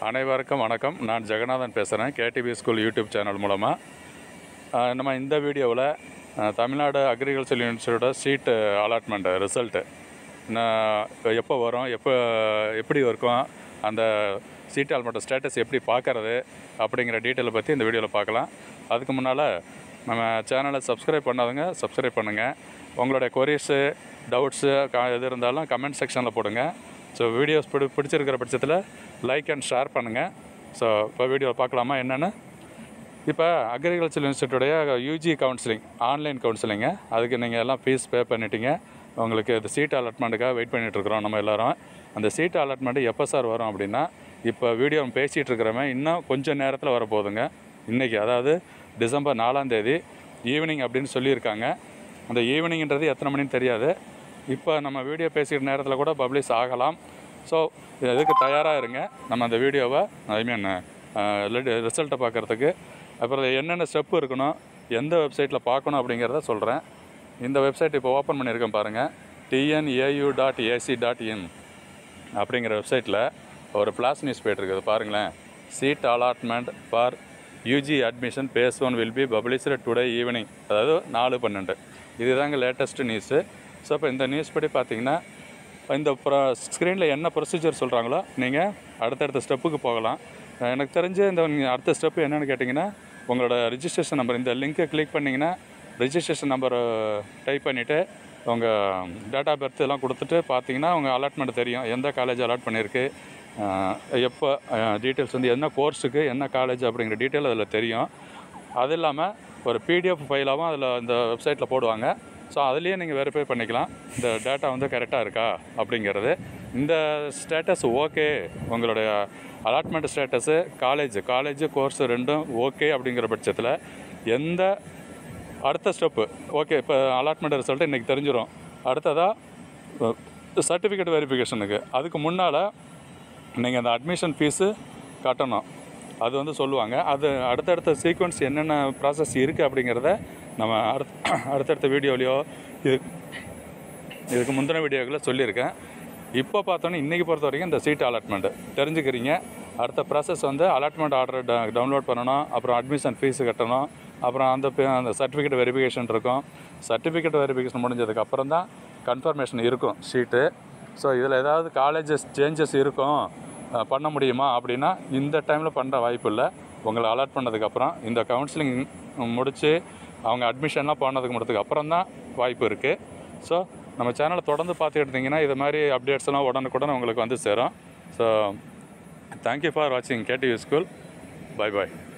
அனைவருக்கும் வணக்கம் நான் ஜெகநாதன் பேசுகிறேன் கேடிபி ஸ்கூல் யூடியூப் சேனல் மூலமாக நம்ம இந்த வீடியோவில் தமிழ்நாடு அக்ரிகல்ச்சர் யூனிவர்சிட்டியோட சீட்டு அலாட்மெண்ட் ரிசல்ட்டு எப்போ வரும் எப்போ எப்படி இருக்கும் அந்த சீட் அலாட்மெண்ட் ஸ்டேட்டஸ் எப்படி பார்க்கறது அப்படிங்கிற டீட்டெயிலை பற்றி இந்த வீடியோவில் பார்க்கலாம் அதுக்கு முன்னால் நம்ம சேனலை சப்ஸ்கிரைப் பண்ணாதவங்க சப்ஸ்கிரைப் பண்ணுங்கள் உங்களுடைய கொரிஸு டவுட்ஸு க எது இருந்தாலும் கமெண்ட் செக்ஷனில் போடுங்க ஸோ வீடியோஸ் பிடி பிடிச்சிருக்கிற பட்சத்தில் லைக் அண்ட் ஷேர் பண்ணுங்கள் ஸோ இப்போ வீடியோவில் பார்க்கலாமா என்னென்னு இப்போ அக்ரிகல்ச்சர் யூனிவர்சிட்டியுடைய யூஜி கவுன்சிலிங் ஆன்லைன் கவுன்சிலிங்கு அதுக்கு நீங்கள் எல்லாம் ஃபீஸ் பே பண்ணிட்டீங்க உங்களுக்கு இது சீட் அலாட்மெண்ட்டுக்காக வெயிட் பண்ணிகிட்ருக்குறோம் நம்ம எல்லோரும் அந்த சீட் அலாட்மெண்ட்டு எப்போ சார் வரும் அப்படின்னா இப்போ வீடியோ பேசிகிட்டு இருக்கிறவன் இன்னும் கொஞ்சம் நேரத்தில் வரப்போகுதுங்க இன்றைக்கி அதாவது டிசம்பர் நாலாம் தேதி ஈவினிங் அப்படின்னு சொல்லியிருக்காங்க அந்த ஈவினிங்ன்றது எத்தனை மணின்னு தெரியாது இப்போ நம்ம வீடியோ பேசிக்கிற நேரத்தில் கூட பப்ளிஷ் ஆகலாம் ஸோ இதுக்கு தயாராக இருங்க நம்ம அந்த வீடியோவை ஐ மீன் ரிசல்ட்டை பார்க்குறதுக்கு அப்புறம் என்னென்ன ஸ்டெப்பு இருக்கணும் எந்த வெப்சைட்டில் பார்க்கணும் அப்படிங்கிறத சொல்கிறேன் இந்த வெப்சைட் இப்போ ஓப்பன் பண்ணியிருக்கேன் பாருங்கள் TNAU dot AC dot in அப்படிங்கிற வெப்சைட்டில் ஒரு ஃப்ளாஷ் நியூஸ் போயிட்டுருக்குது பாருங்களேன் seat allotment for UG admission phase one will be published today evening அதாவது நாலு பன்னெண்டு இதுதாங்க லேட்டஸ்ட் நியூஸு ஸோ இப்போ இந்த நியூஸ் படி பார்த்தீங்கன்னா இந்த ப்ரொ ஸ்க்ரீனில் என்ன ப்ரொசீஜர் சொல்கிறாங்களோ நீங்கள் அடுத்தடுத்த ஸ்டெப்புக்கு போகலாம் எனக்கு தெரிஞ்சு இந்த நீங்க அடுத்த ஸ்டெப்பு என்னென்னு கேட்டிங்கன்னா உங்களோட ரிஜிஸ்ட்ரேஷன் நம்பர் இந்த லிங்க்கை கிளிக் பண்ணிங்கன்னா ரிஜிஸ்ட்ரேஷன் நம்பர் டைப் பண்ணிவிட்டு உங்கள் டேட் ஆஃப் பர்த் எல்லாம் கொடுத்துட்டு பார்த்தீங்கன்னா உங்கள் அலாட்மெண்ட் தெரியும் எந்த காலேஜ் அலாட் பண்ணியிருக்கு அஹ், எப்போ டீட்டெயில்ஸ் வந்து என்ன கோர்ஸுக்கு என்ன காலேஜ் அப்படிங்கிற டீட்டெயில் அதில் தெரியும் அது இல்லாமல் ஒரு பிடிஎஃப் ஃபைலாகவும் அதில் இந்த வெப்சைட்டில் போடுவாங்க ஸோ அதுலேயே நீங்கள் வெரிஃபை பண்ணிக்கலாம் இந்த டேட்டா வந்து கரெக்டாக இருக்கா அப்படிங்கிறது இந்த ஸ்டேட்டஸ் ஓகே உங்களுடைய allotment status college college course ரெண்டும் ஓகே அப்படிங்கிற பட்சத்தில் எந்த அடுத்த ஸ்டெப்பு ஓகே இப்போ அலாட்மெண்ட் ரிசல்ட் இன்றைக்கி தெரிஞ்சிடும் அடுத்ததாக சர்டிஃபிகேட் வெரிஃபிகேஷனுக்கு அதுக்கு முன்னால் நீங்கள் அந்த அட்மிஷன் ஃபீஸு கட்டணும் அது வந்து சொல்லுவாங்க அது அடுத்தடுத்த சீக்வன்ஸ் என்னென்ன ப்ராசஸ் இருக்குது அப்படிங்கிறத நம்ம அடுத்த அடுத்தடுத்த வீடியோலையோ இது இதுக்கு முந்தின வீடியோக்களில் சொல்லியிருக்கேன் இப்போ பார்த்தோன்னே இன்றைக்கி பொறுத்த வரைக்கும் இந்த சீட் அலாட்மெண்ட்டு தெரிஞ்சுக்கிறீங்க அடுத்த ப்ராசஸ் வந்து அலாட்மெண்ட் ஆர்டர் டவுன்லோட் பண்ணணும் அப்புறம் அட்மிஷன் ஃபீஸு கட்டணும் அப்புறம் அந்த பே- அந்த சர்டிஃபிகேட் வெரிஃபிகேஷன் இருக்கும் சர்டிஃபிகேட் வெரிஃபிகேஷன் முடிஞ்சதுக்கு அப்புறம் தான் கன்ஃபர்மேஷன் இருக்கும் ஷீட்டு ஸோ இதில் ஏதாவது காலேஜஸ் சேஞ்சஸ் இருக்கும் அஹ், பண்ண முடியுமா அப்படின்னா இந்த டைமில் பண்ணுற வாய்ப்பு இல்லை உங்களை அலாட் பண்ணதுக்கப்புறம் இந்த கவுன்சிலிங் முடித்து அவங்க அட்மிஷன்லாம் போனதுக்கு முடிச்சதுக்கு அப்புறம் தான் வாய்ப்பு இருக்குது ஸோ நம்ம சேனலை தொடர்ந்து பார்த்துட்டு இருந்தீங்கன்னா இது மாதிரி அப்டேட்ஸ் எல்லாம் உடனுக்குடன் உங்களுக்கு வந்து சேரும் ஸோ தேங்க்யூ ஃபார் வாட்சிங் கேடிவி ஸ்கூல் பை பாய்